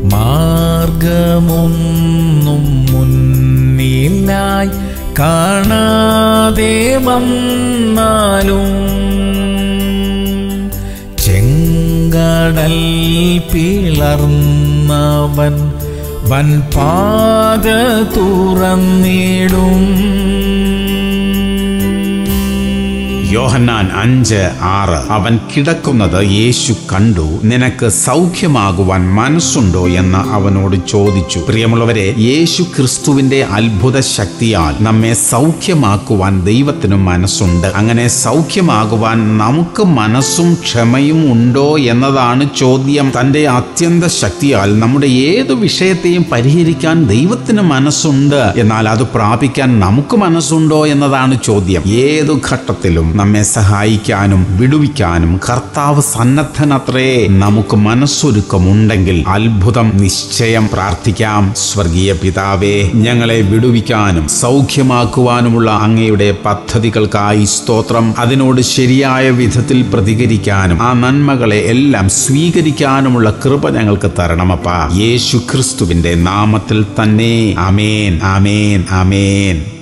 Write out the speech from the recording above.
മാർഗമൊന്നും മുന്നിലായി കാണാതെ വന്നാലും ചെങ്കടൽ പിളർന്നവൻ വൻപാത തുറന്നിടും യോഹന്നാൻ അഞ്ച് ആറ് അവൻ കിടക്കുന്നത് യേശു കണ്ടു നിനക്ക് സൗഖ്യമാകുവാൻ മനസ്സുണ്ടോ എന്ന് അവനോട് ചോദിച്ചു പ്രിയമുള്ളവരെ യേശു ക്രിസ്തുവിന്റെ അത്ഭുത ശക്തിയാൽ നമ്മെ സൗഖ്യമാക്കുവാൻ ദൈവത്തിന് മനസ്സുണ്ട് അങ്ങനെ സൗഖ്യമാകുവാൻ നമുക്ക് മനസ്സും ക്ഷമയും ഉണ്ടോ എന്നതാണ് ചോദ്യം തന്റെ അത്യന്ത ശക്തിയാൽ നമ്മുടെ ഏത് വിഷയത്തെയും പരിഹരിക്കാൻ ദൈവത്തിന് മനസ്സുണ്ട് എന്നാൽ അത് പ്രാപിക്കാൻ നമുക്ക് മനസ്സുണ്ടോ എന്നതാണ് ചോദ്യം ഏതു ഘട്ടത്തിലും നമ്മെ സഹായിക്കാനും വിടുവിക്കാനും കർത്താവ് സന്നദ്ധനത്രേ നമുക്ക് മനസ്സൊരുക്കമുണ്ടെങ്കിൽ അത്ഭുതം നിശ്ചയം പ്രാർത്ഥിക്കാം സ്വർഗീയ പിതാവേ ഞങ്ങളെ വിടുവിക്കാനും സൗഖ്യമാക്കുവാനുമുള്ള അങ്ങയുടെ പദ്ധതികൾക്കായി സ്തോത്രം അതിനോട് ശരിയായ വിധത്തിൽ പ്രതികരിക്കാനും ആ നന്മകളെ എല്ലാം സ്വീകരിക്കാനുമുള്ള കൃപ ഞങ്ങൾക്ക് തരണമപ്പ യേശു ക്രിസ്തുവിന്റെ നാമത്തിൽ തന്നെ അമേൻ അമേൻ അമേൻ